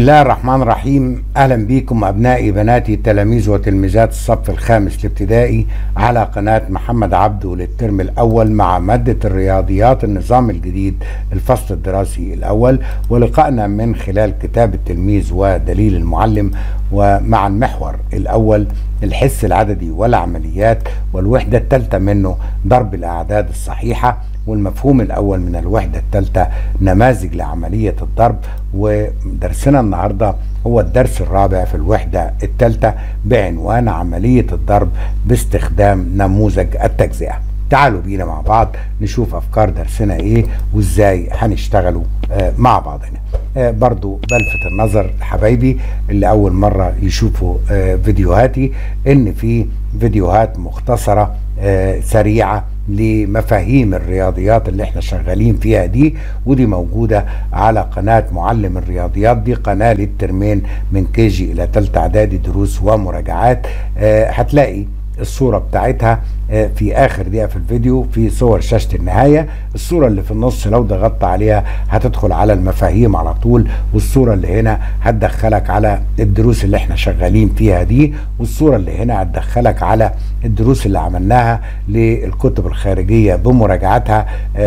بسم الله الرحمن الرحيم اهلا بكم ابنائي بناتي تلاميذ وتلميذات الصف الخامس الابتدائي على قناه محمد عبده للترم الاول مع ماده الرياضيات النظام الجديد الفصل الدراسي الاول ولقائنا من خلال كتاب التلميذ ودليل المعلم ومع المحور الاول الحس العددي والعمليات والوحده الثالثه منه ضرب الاعداد الصحيحه والمفهوم الأول من الوحدة الثالثة نماذج لعملية الضرب ودرسنا النهاردة هو الدرس الرابع في الوحدة الثالثة بعنوان عملية الضرب باستخدام نموذج التجزئة تعالوا بينا مع بعض نشوف أفكار درسنا إيه وإزاي هنشتغلوا آه مع بعضنا آه برضو بلفت النظر حبايبي اللي أول مرة يشوفوا آه فيديوهاتي إن في فيديوهات مختصرة سريعة لمفاهيم الرياضيات اللي احنا شغالين فيها دي ودي موجودة على قناة معلم الرياضيات دي قناة للترمين من كيجي الى تالتة اعدادي دروس ومراجعات اه هتلاقي الصورة بتاعتها في اخر دقيقة في الفيديو في صور شاشة النهاية الصورة اللي في النص لو ضغطت عليها هتدخل على المفاهيم على طول والصورة اللي هنا هتدخلك على الدروس اللي احنا شغالين فيها دي والصورة اللي هنا هتدخلك على الدروس اللي عملناها للكتب الخارجية بمراجعتها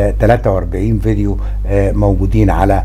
43 فيديو موجودين على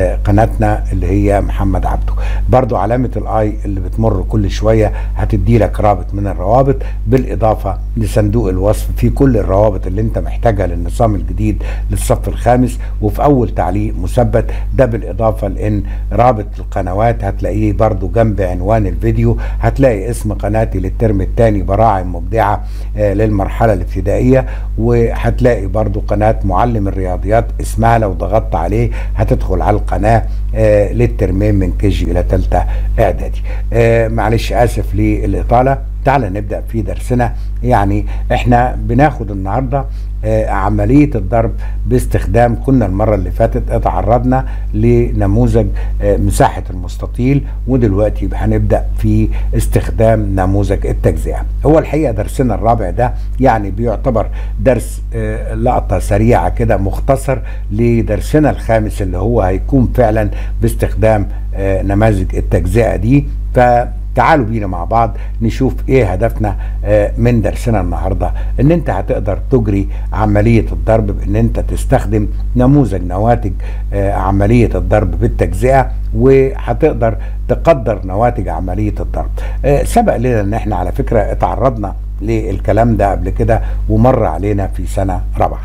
قناتنا اللي هي محمد عبده برضو علامة الاي اللي بتمر كل شوية هتدي لك رابط من الروابط بالاضافة لصندوق الوصف في كل الروابط اللي انت محتاجها للنظام الجديد للصف الخامس وفي اول تعليق مثبت ده بالاضافة لان رابط القنوات هتلاقيه برضو جنب عنوان الفيديو هتلاقي اسم قناتي للترم الثاني براعم مبدعة آه للمرحلة الابتدائية وهتلاقي برضو قناة معلم الرياضيات اسمها لو ضغطت عليه هتدخل على القناة آه للترمين من كيجي الى تالتة اعدادي آه معلش اسف للاطالة تعالى نبدأ في درسنا يعني احنا بناخد النهاردة آه عملية الضرب باستخدام كنا المرة اللي فاتت اتعرضنا لنموذج آه مساحة المستطيل ودلوقتي هنبدأ في استخدام نموذج التجزئة هو الحقيقة درسنا الرابع ده يعني بيعتبر درس آه لقطة سريعة كده مختصر لدرسنا الخامس اللي هو هيكون فعلا باستخدام نماذج التجزئة دي ف تعالوا بينا مع بعض نشوف ايه هدفنا من درسنا النهارده ان انت هتقدر تجري عمليه الضرب بان انت تستخدم نموذج نواتج عمليه الضرب بالتجزئه وهتقدر تقدر نواتج عمليه الضرب سبق لنا ان احنا على فكره اتعرضنا للكلام ده قبل كده ومر علينا في سنه رابعه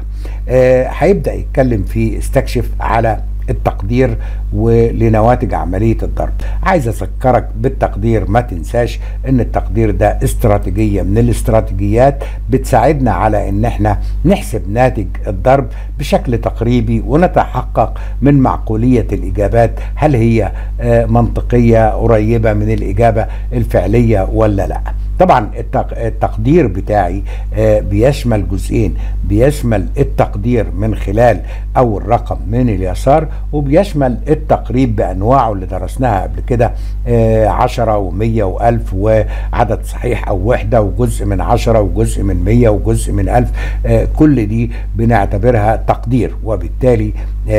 هيبدا يتكلم في استكشف على التقدير ولنواتج عملية الضرب عايز أذكرك بالتقدير ما تنساش ان التقدير ده استراتيجية من الاستراتيجيات بتساعدنا على ان احنا نحسب ناتج الضرب بشكل تقريبي ونتحقق من معقولية الإجابات هل هي منطقية قريبة من الإجابة الفعلية ولا لا طبعا التقدير بتاعي بيشمل جزئين بيشمل التقدير من خلال اول رقم من اليسار وبيشمل التقريب بانواعه اللي درسناها قبل كده عشرة ومية والف وعدد صحيح او وحدة وجزء من عشرة وجزء من مية وجزء من الف كل دي بنعتبرها تقدير وبالتالي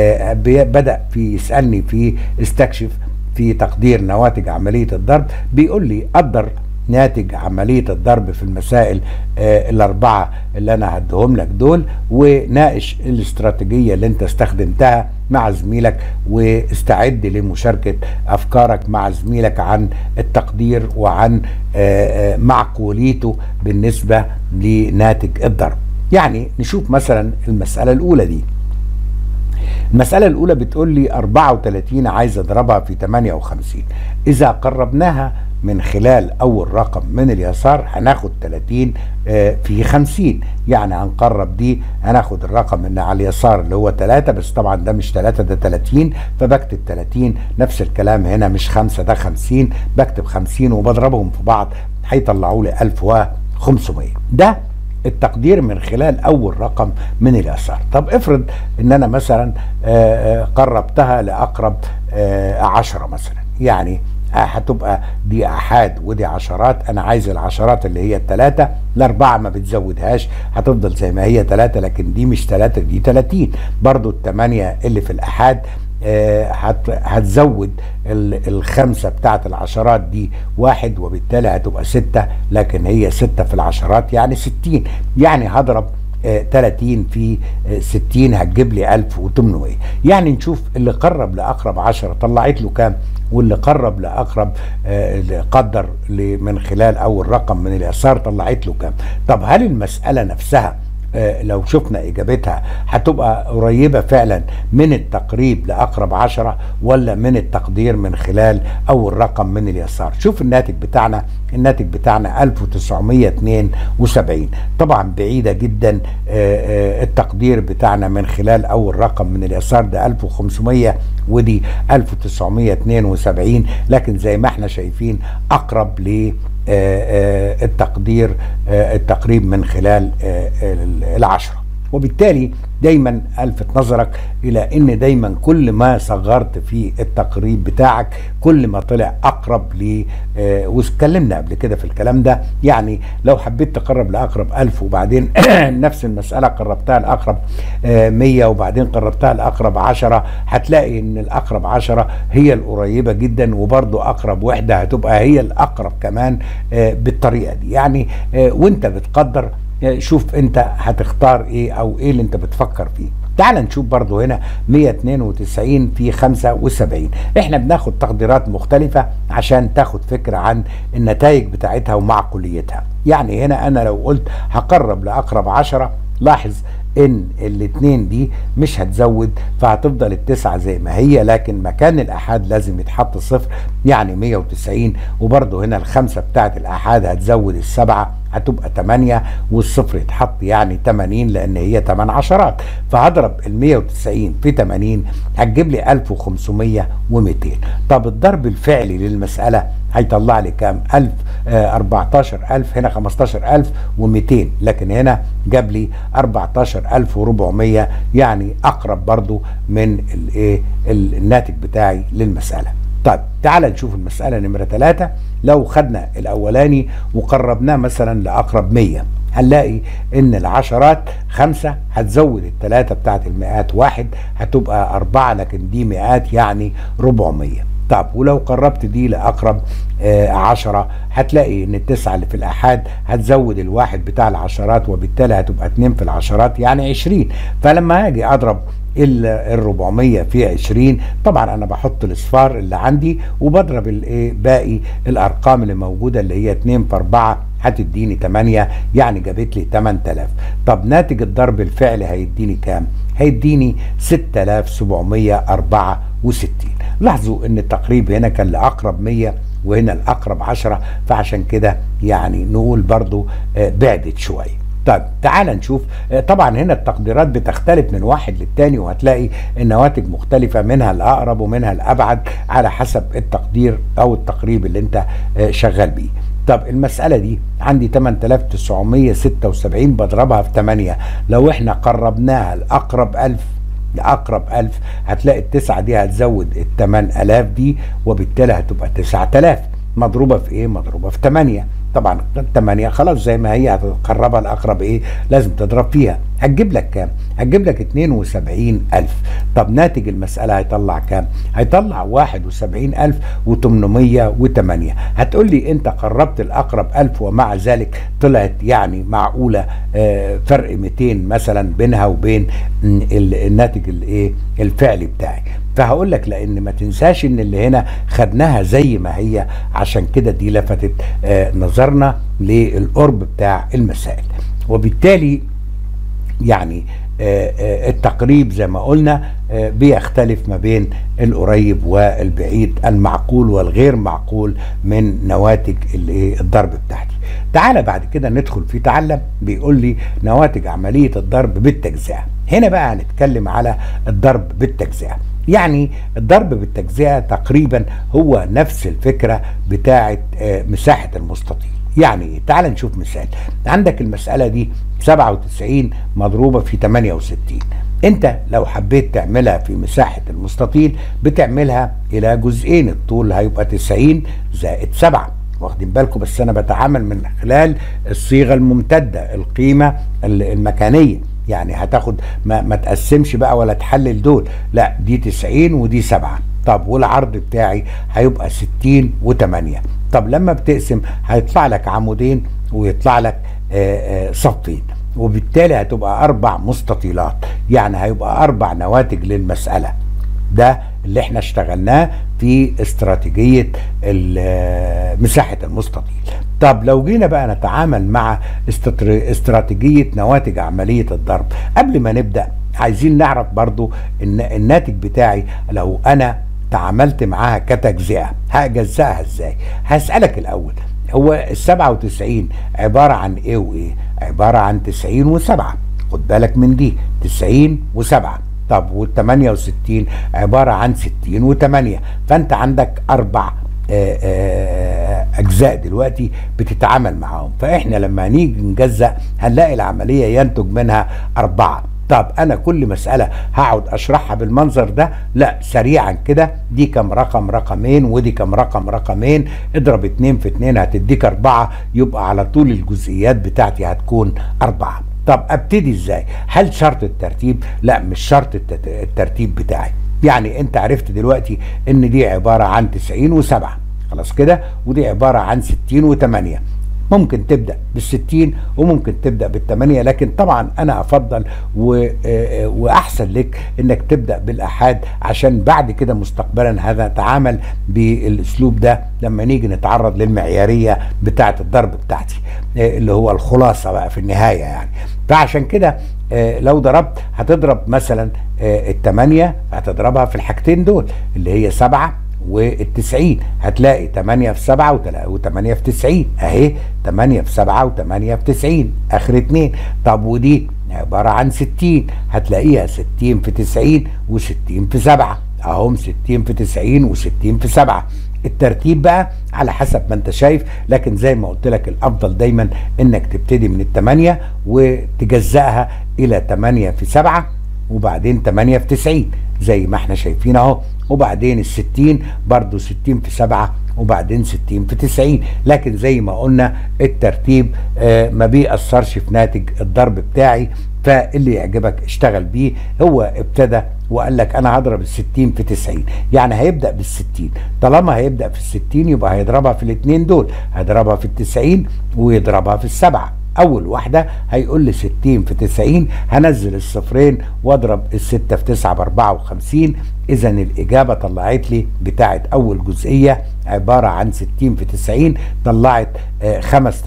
بدأ في يسألني في استكشف في تقدير نواتج عملية الضرب بيقول لي قدر ناتج عملية الضرب في المسائل آه الأربعة اللي أنا هديهم لك دول وناقش الاستراتيجية اللي أنت استخدمتها مع زميلك واستعد لمشاركة أفكارك مع زميلك عن التقدير وعن آه آه معقوليته بالنسبة لناتج الضرب يعني نشوف مثلا المسألة الأولى دي المسألة الأولى بتقول لي 34 عايز أضربها في 58 إذا قربناها من خلال أول رقم من اليسار هناخد 30 في 50 يعني هنقرب دي هناخد الرقم اللي على اليسار اللي هو 3 بس طبعا ده مش 3 ده 30 فبكتب 30 نفس الكلام هنا مش 5 ده 50 بكتب 50 وبضربهم في بعض هيطلعوا لي 1500 ده التقدير من خلال اول رقم من اليسار طب افرض ان انا مثلا قربتها لاقرب عشرة مثلا يعني هتبقى دي احاد ودي عشرات انا عايز العشرات اللي هي الثلاثة الاربعة ما بتزودهاش هتفضل زي ما هي ثلاثة لكن دي مش ثلاثة دي 30 برضو الثمانية اللي في الاحاد آه، هت- هتزود ال- الخمسة بتاعت العشرات دي واحد وبالتالي هتبقى ستة لكن هي ستة في العشرات يعني ستين يعني هضرب آه، 30 في آه، 60 هتجيب لي 1800 يعني نشوف اللي قرب لأقرب 10 طلعت له كام واللي قرب لأقرب آه، اللي قدر ل- من خلال أول رقم من اليسار طلعت له كام طب هل المسألة نفسها آه، لو شفنا اجابتها هتبقى قريبة فعلا من التقريب لاقرب عشرة ولا من التقدير من خلال اول رقم من اليسار شوف الناتج بتاعنا الناتج بتاعنا 1972 طبعا بعيدة جدا آه، آه، التقدير بتاعنا من خلال اول رقم من اليسار ده 1500 ودي 1972 لكن زي ما احنا شايفين اقرب ل آه، آه، التقدير آه، التقريب من خلال آه، ال- العشرة وبالتالي دايما الفت نظرك الى ان دايما كل ما صغرت في التقريب بتاعك كل ما طلع اقرب ل آه، واتكلمنا قبل كده في الكلام ده يعني لو حبيت تقرب لاقرب ألف وبعدين نفس المسألة قربتها لاقرب آه، مية وبعدين قربتها لاقرب عشرة هتلاقي ان الاقرب عشرة هي القريبة جدا وبرضو اقرب وحدة هتبقى هي الاقرب كمان آه، بالطريقة دي يعني آه، وانت بتقدر آه، شوف انت هتختار ايه او ايه اللي انت بتفكر فيه تعال نشوف برضو هنا 192 في 75 احنا بناخد تقديرات مختلفة عشان تاخد فكرة عن النتائج بتاعتها ومعقوليتها يعني هنا انا لو قلت هقرب لاقرب عشرة لاحظ ان الاتنين دي مش هتزود فهتفضل التسعة زي ما هي لكن مكان الاحاد لازم يتحط صفر يعني 190 وبرضه هنا الخمسة بتاعت الاحاد هتزود السبعة هتبقى 8 والصفر يتحط يعني 80 لان هي 8 عشرات فهضرب ال 190 في 80 هتجيب لي 1500 و200 طب الضرب الفعلي للمسألة هيطلع لي كام 1000 آه 14000 هنا 15200 لكن هنا جاب لي 14400 يعني اقرب برضو من الايه الناتج بتاعي للمسألة طيب تعال نشوف المسألة نمرة ثلاثة لو خدنا الأولاني وقربناه مثلا لأقرب مية هنلاقي ان العشرات خمسة هتزود الثلاثة بتاعت المئات واحد هتبقى أربعة لكن دي مئات يعني ربعمية طب ولو قربت دي لأقرب آه عشرة هتلاقي ان التسعة اللي في الأحاد هتزود الواحد بتاع العشرات وبالتالي هتبقى اتنين في العشرات يعني عشرين فلما هاجي أضرب ال 400 في 20 طبعا انا بحط الاصفار اللي عندي وبضرب الايه باقي الارقام اللي موجوده اللي هي 2 في 4 هتديني 8 يعني جابت لي 8000 طب ناتج الضرب الفعلي هيديني كام هيديني 6764 لاحظوا ان التقريب هنا كان لاقرب 100 وهنا الاقرب 10 فعشان كده يعني نقول برضو آه بعدت شويه طيب تعال نشوف طبعا هنا التقديرات بتختلف من واحد للتاني وهتلاقي النواتج مختلفة منها الأقرب ومنها الأبعد على حسب التقدير أو التقريب اللي أنت شغال بيه طب المسألة دي عندي 8976 بضربها في 8 لو احنا قربناها لأقرب 1000 لأقرب ألف هتلاقي التسعة دي هتزود التمن ألاف دي وبالتالي هتبقى تسعة آلاف مضروبة في ايه مضروبة في 8 طبعا 8 خلاص زي ما هي هتقربها الاقرب ايه لازم تضرب فيها هتجيب لك كام هتجيب لك 72000 طب ناتج المسألة هيطلع كام هيطلع 71808 هتقول لي انت قربت الاقرب 1000 ومع ذلك طلعت يعني معقولة آه فرق 200 مثلا بينها وبين الناتج الايه الفعلي بتاعي فهقول لك لان ما تنساش ان اللي هنا خدناها زي ما هي عشان كده دي لفتت آه نظرنا للقرب بتاع المسائل وبالتالي يعني آه آه التقريب زي ما قلنا بيختلف ما بين القريب والبعيد المعقول والغير معقول من نواتج الضرب بتاعتي تعالى بعد كده ندخل في تعلم بيقول لي نواتج عملية الضرب بالتجزئة هنا بقى هنتكلم على الضرب بالتجزئة يعني الضرب بالتجزئة تقريبا هو نفس الفكرة بتاعة مساحة المستطيل يعني تعال نشوف مثال عندك المسألة دي 97 مضروبة في 68 انت لو حبيت تعملها في مساحة المستطيل بتعملها الى جزئين الطول هيبقى 90 زائد 7 واخدين بالكم بس انا بتعامل من خلال الصيغة الممتدة القيمة المكانية يعني هتاخد ما, ما تقسمش بقى ولا تحلل دول لا دي 90 ودي 7 طب والعرض بتاعي هيبقى 60 و8 طب لما بتقسم هيطلع لك عمودين ويطلع لك آآ آآ صفين وبالتالي هتبقى اربع مستطيلات يعني هيبقى اربع نواتج للمساله ده اللي احنا اشتغلناه في استراتيجيه مساحه المستطيل طب لو جينا بقى نتعامل مع استراتيجيه نواتج عمليه الضرب قبل ما نبدا عايزين نعرف برضو ان الناتج بتاعي لو انا تعاملت معاها كتجزئه هجزئها ازاي هسالك الاول هو ال 97 عباره عن ايه وايه عباره عن 90 و7 خد بالك من دي 90 و7 طب وال 68 عباره عن 60 و8 فانت عندك اربع آآ آآ اجزاء دلوقتي بتتعامل معاهم فاحنا لما هنيجي نجزأ هنلاقي العمليه ينتج منها اربعه طب انا كل مساله هقعد اشرحها بالمنظر ده لا سريعا كده دي كم رقم رقمين ودي كم رقم رقمين اضرب اتنين في اتنين هتديك اربعه يبقى على طول الجزئيات بتاعتي هتكون اربعه طب ابتدي ازاي هل شرط الترتيب لا مش شرط الترتيب بتاعي يعني انت عرفت دلوقتي ان دي عباره عن 90 و7 خلاص كده ودي عباره عن 60 و8 ممكن تبدا بالستين وممكن تبدا بالثمانيه لكن طبعا انا افضل و... واحسن لك انك تبدا بالاحاد عشان بعد كده مستقبلا هذا نتعامل بالاسلوب ده لما نيجي نتعرض للمعياريه بتاعه الضرب بتاعتي اللي هو الخلاصه بقى في النهايه يعني فعشان كده لو ضربت هتضرب مثلا الثمانيه هتضربها في الحاجتين دول اللي هي سبعه والتسعين هتلاقي تمانية في سبعة وتمانية في تسعين اهي تمانية في سبعة وتمانية في تسعين اخر اتنين طب ودي عبارة عن ستين هتلاقيها ستين في تسعين وستين في سبعة اهم ستين في تسعين وستين في سبعة الترتيب بقى على حسب ما انت شايف لكن زي ما قلت لك الافضل دايما انك تبتدي من التمانية وتجزأها الى تمانية في سبعة وبعدين تمانية في تسعين زي ما احنا شايفين اهو وبعدين الستين برضو ستين في سبعة وبعدين ستين في تسعين لكن زي ما قلنا الترتيب آه ما بيأثرش في ناتج الضرب بتاعي فاللي يعجبك اشتغل بيه هو ابتدى وقال لك انا هضرب الستين في تسعين يعني هيبدأ بالستين طالما هيبدأ في الستين يبقى هيضربها في الاتنين دول هيضربها في التسعين ويضربها في السبعة اول واحده هيقول لي 60 في 90 هنزل الصفرين واضرب الستة في 9 ب 54 اذا الاجابه طلعت لي بتاعه اول جزئيه عباره عن 60 في 90 طلعت آه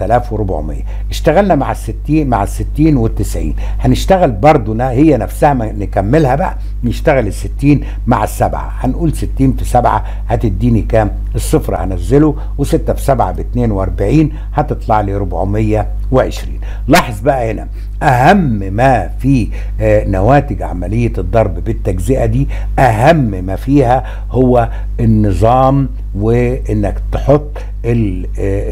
5400 اشتغلنا مع ال 60 مع ال 60 وال 90 هنشتغل برضو هي نفسها نكملها بقى نشتغل ال 60 مع السبعه هنقول 60 في 7 هتديني كام الصفر هنزله و6 في 7 ب 42 هتطلع لي 420 لاحظ بقى هنا اهم ما في آه نواتج عمليه الضرب بالتجزئه دي اهم ما فيها هو النظام وانك تحط ال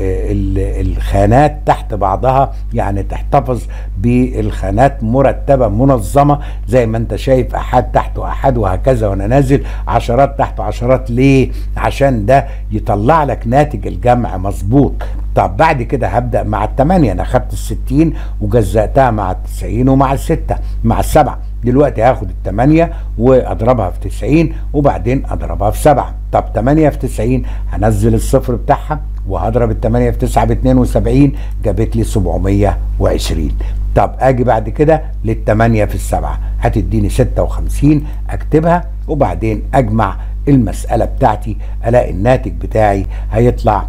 ال الخانات تحت بعضها يعني تحتفظ بالخانات مرتبه منظمه زي ما انت شايف احد تحته احد وهكذا وانا نازل عشرات تحت عشرات ليه عشان ده يطلع لك ناتج الجمع مظبوط طب بعد كده هبدا مع الثمانيه انا خدت الستين وجزأتها مع التسعين ومع السته مع السبعه دلوقتي هاخد التمانية واضربها في تسعين وبعدين اضربها في سبعة طب تمانية في تسعين هنزل الصفر بتاعها وهضرب التمانية في تسعة باتنين وسبعين جابت لي سبعمية وعشرين طب اجي بعد كده للتمانية في السبعة هتديني ستة وخمسين اكتبها وبعدين اجمع المسألة بتاعتي الاقي الناتج بتاعي هيطلع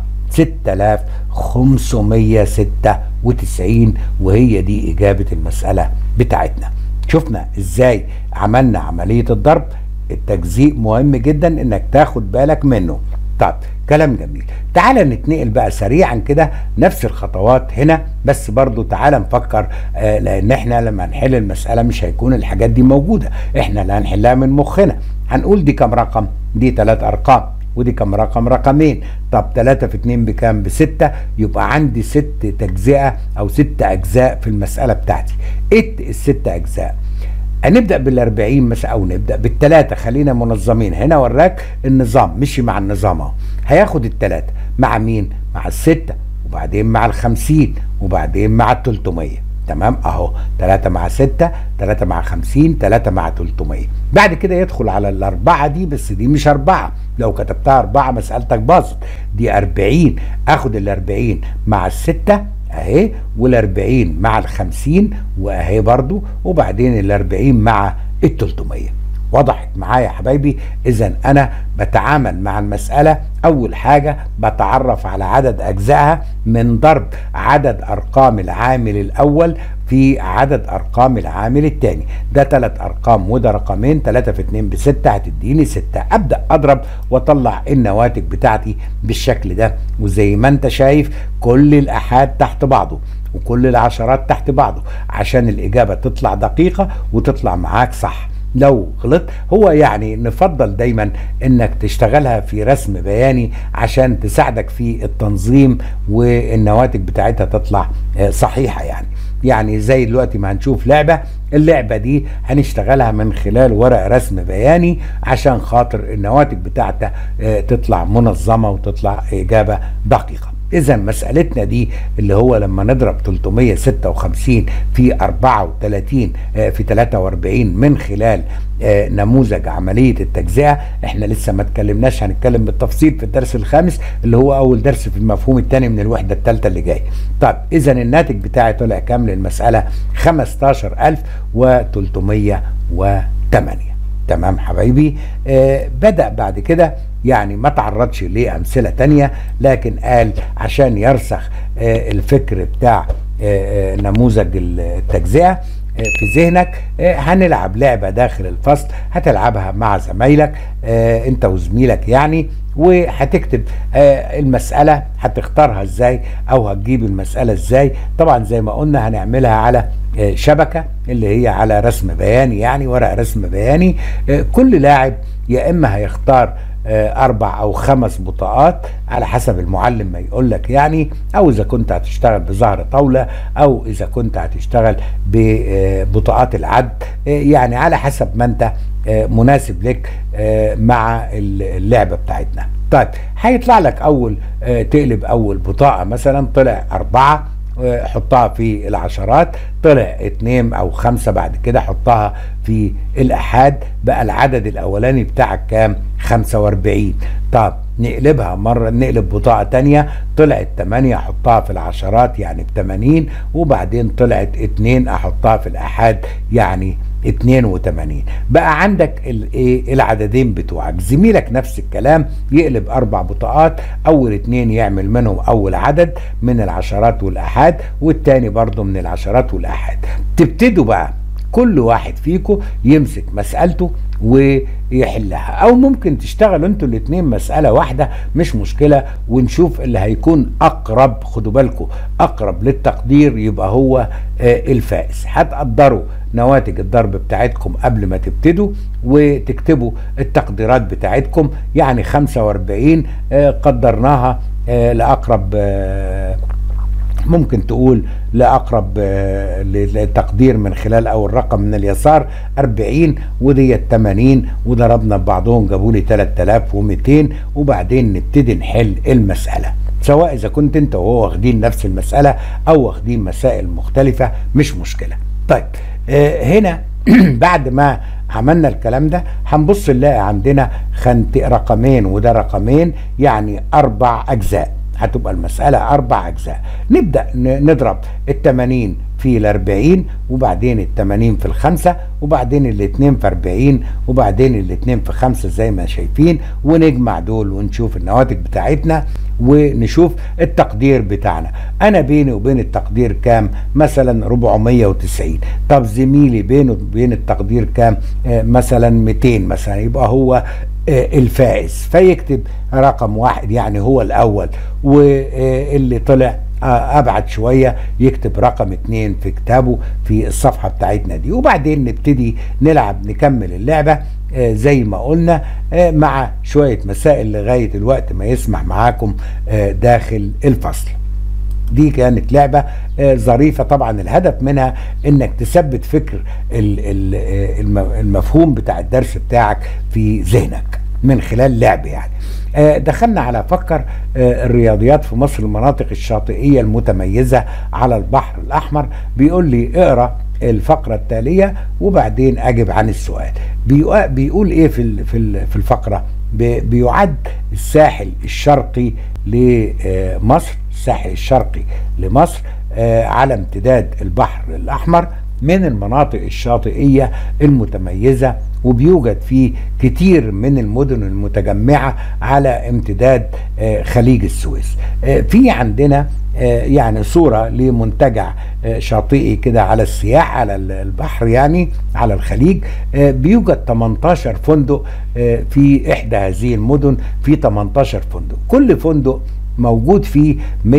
6596 وهي دي إجابة المسألة بتاعتنا شفنا ازاي عملنا عملية الضرب التجزيء مهم جدا انك تاخد بالك منه طب كلام جميل تعال نتنقل بقى سريعا كده نفس الخطوات هنا بس برضو تعال نفكر آه لان احنا لما نحل المسألة مش هيكون الحاجات دي موجودة احنا اللي هنحلها من مخنا هنقول دي كم رقم دي ثلاث ارقام ودي كم رقم رقمين طب 3 في 2 بكام بستة يبقى عندي ست تجزئة او ست اجزاء في المسألة بتاعتي ايه الست اجزاء هنبدا بالاربعين مثلا او نبدا بالثلاثه خلينا منظمين هنا وراك النظام مشي مع النظام اهو هياخد الثلاثه مع مين مع السته وبعدين مع الخمسين وبعدين مع التلتمية تمام اهو 3 مع 6 3 مع 50 3 مع 300 بعد كده يدخل على الاربعه دي بس دي مش اربعه لو كتبتها اربعه مسألتك باظت دي 40 اخد ال 40 مع الستة اهي وال 40 مع ال 50 واهي برضو وبعدين ال 40 مع ال 300 وضحت معايا يا حبايبي اذا انا بتعامل مع المسألة اول حاجة بتعرف على عدد اجزائها من ضرب عدد ارقام العامل الاول في عدد ارقام العامل الثاني ده ثلاث ارقام وده رقمين ثلاثة في اتنين بستة هتديني ستة ابدأ اضرب واطلع النواتج بتاعتي بالشكل ده وزي ما انت شايف كل الاحاد تحت بعضه وكل العشرات تحت بعضه عشان الاجابة تطلع دقيقة وتطلع معاك صح لو غلط هو يعني نفضل دايما انك تشتغلها في رسم بياني عشان تساعدك في التنظيم والنواتج بتاعتها تطلع صحيحة يعني يعني زي دلوقتي ما هنشوف لعبة اللعبة دي هنشتغلها من خلال ورق رسم بياني عشان خاطر النواتج بتاعتها تطلع منظمة وتطلع إجابة دقيقة اذا مسألتنا دي اللي هو لما نضرب 356 في 34 في 43 من خلال نموذج عملية التجزئة احنا لسه ما اتكلمناش هنتكلم بالتفصيل في الدرس الخامس اللي هو اول درس في المفهوم الثاني من الوحدة الثالثة اللي جاي طب اذا الناتج بتاعي طلع كام للمسألة 15308 تمام حبايبي آه بدأ بعد كده يعني ما تعرضش لأمثلة تانية لكن قال عشان يرسخ آه الفكر بتاع آه نموذج التجزئة في ذهنك هنلعب لعبة داخل الفصل هتلعبها مع زمايلك انت وزميلك يعني وهتكتب المسألة هتختارها ازاي او هتجيب المسألة ازاي طبعا زي ما قلنا هنعملها على شبكة اللي هي على رسم بياني يعني ورق رسم بياني كل لاعب يا اما هيختار اربع او خمس بطاقات على حسب المعلم ما يقول لك يعني او اذا كنت هتشتغل بظهر طاوله او اذا كنت هتشتغل ببطاقات العد يعني على حسب ما انت مناسب لك مع اللعبه بتاعتنا طيب هيطلع لك اول تقلب اول بطاقه مثلا طلع اربعه حطها في العشرات طلع اتنين او خمسة بعد كده حطها في الاحاد بقى العدد الاولاني بتاعك كام خمسة واربعين طب نقلبها مرة نقلب بطاقة تانية طلعت تمانية احطها في العشرات يعني بتمانين وبعدين طلعت اتنين احطها في الاحاد يعني 82 بقى عندك الايه العددين بتوعك زميلك نفس الكلام يقلب اربع بطاقات اول اتنين يعمل منهم اول عدد من العشرات والاحاد والتاني برضه من العشرات والاحاد تبتدوا بقى كل واحد فيكم يمسك مسألته ويحلها او ممكن تشتغلوا انتوا الاتنين مسألة واحدة مش مشكلة ونشوف اللي هيكون اقرب خدوا بالكم اقرب للتقدير يبقى هو آه الفائز هتقدروا نواتج الضرب بتاعتكم قبل ما تبتدوا وتكتبوا التقديرات بتاعتكم يعني 45 آه قدرناها آه لأقرب ممكن تقول لأقرب للتقدير من خلال أول رقم من اليسار 40 ودي 80 وضربنا ببعضهم جابوا لي 3200 وبعدين نبتدي نحل المسألة سواء إذا كنت أنت وهو واخدين نفس المسألة أو واخدين مسائل مختلفة مش مشكلة طيب آه هنا بعد ما عملنا الكلام ده هنبص نلاقي عندنا خنت رقمين وده رقمين يعني أربع أجزاء هتبقى المسألة أربع أجزاء نبدأ نضرب التمانين في الأربعين وبعدين التمانين في الخمسة وبعدين الاتنين في أربعين وبعدين الاتنين في خمسة زي ما شايفين ونجمع دول ونشوف النواتج بتاعتنا ونشوف التقدير بتاعنا أنا بيني وبين التقدير كام مثلا 490 طب زميلي بينه وبين التقدير كام آه مثلا 200 مثلا يبقى هو الفائز فيكتب رقم واحد يعني هو الاول واللي طلع ابعد شويه يكتب رقم اتنين في كتابه في الصفحه بتاعتنا دي وبعدين نبتدي نلعب نكمل اللعبه زي ما قلنا مع شويه مسائل لغايه الوقت ما يسمح معاكم داخل الفصل دي كانت لعبة ظريفة طبعا الهدف منها انك تثبت فكر المفهوم بتاع الدرس بتاعك في ذهنك من خلال لعب يعني آه، دخلنا على فكر آه، الرياضيات في مصر المناطق الشاطئية المتميزة على البحر الأحمر بيقول لي اقرأ الفقرة التالية وبعدين أجب عن السؤال بيقو- بيقول إيه في ال- في ال- في الفقرة بي- بيعد الساحل الشرقي لمصر الساحل الشرقي لمصر آه، على امتداد البحر الأحمر من المناطق الشاطئية المتميزة وبيوجد فيه كتير من المدن المتجمعة على امتداد آه، خليج السويس آه، في عندنا آه، يعني صورة لمنتجع آه، شاطئي كده على السياح على ال- البحر يعني على الخليج آه، بيوجد 18 فندق آه، في إحدى هذه المدن في 18 فندق كل فندق موجود فيه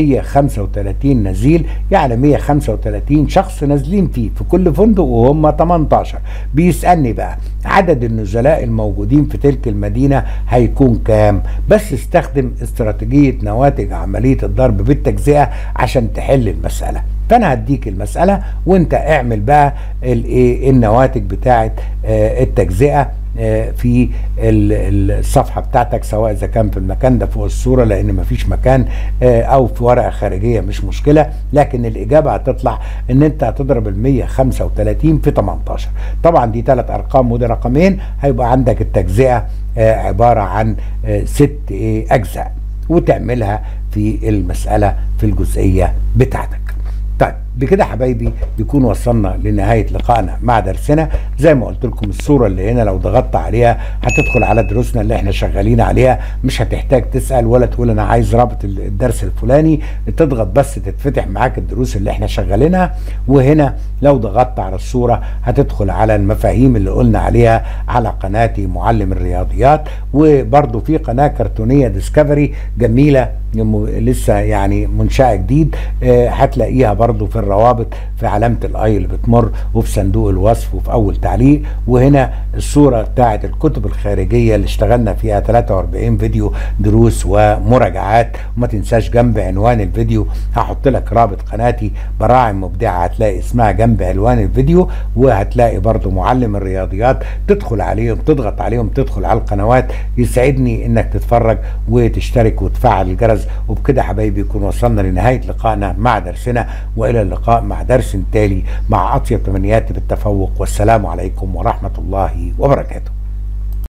135 نزيل يعني 135 شخص نازلين فيه في كل فندق وهم 18 بيسألني بقى عدد النزلاء الموجودين في تلك المدينة هيكون كام بس استخدم استراتيجية نواتج عملية الضرب بالتجزئة عشان تحل المسألة فانا هديك المسألة وانت اعمل بقى الايه النواتج بتاعت آه، التجزئة آه، في ال- الصفحه بتاعتك سواء اذا كان في المكان ده فوق الصوره لان مفيش مكان آه، او في ورقه خارجيه مش مشكله لكن الاجابه هتطلع ان انت هتضرب ال 135 في 18 طبعا دي ثلاث ارقام وده رقمين هيبقى عندك التجزئه آه، عباره عن آه، ست إيه، اجزاء وتعملها في المساله في الجزئيه بتاعتك طيب بكده حبايبي يكون وصلنا لنهاية لقائنا مع درسنا زي ما قلت لكم الصورة اللي هنا لو ضغطت عليها هتدخل على دروسنا اللي احنا شغالين عليها مش هتحتاج تسأل ولا تقول انا عايز رابط الدرس الفلاني تضغط بس تتفتح معاك الدروس اللي احنا شغالينها وهنا لو ضغطت على الصورة هتدخل على المفاهيم اللي قلنا عليها على قناتي معلم الرياضيات وبرضو في قناة كرتونية ديسكفري جميلة م- لسه يعني منشأة جديد آه، هتلاقيها برضو في الروابط في علامة الاي اللي بتمر وفي صندوق الوصف وفي اول تعليق وهنا الصورة بتاعت الكتب الخارجية اللي اشتغلنا فيها 43 فيديو دروس ومراجعات وما تنساش جنب عنوان الفيديو هحط لك رابط قناتي براعم مبدعة هتلاقي اسمها جنب عنوان الفيديو وهتلاقي برضو معلم الرياضيات تدخل عليهم تضغط عليهم تدخل على القنوات يسعدني انك تتفرج وتشترك وتفعل الجرس وبكده حبايبي يكون وصلنا لنهاية لقائنا مع درسنا والى اللقاء مع درس تالي مع اطيب تمنياتي بالتفوق والسلام عليكم ورحمة الله وبركاته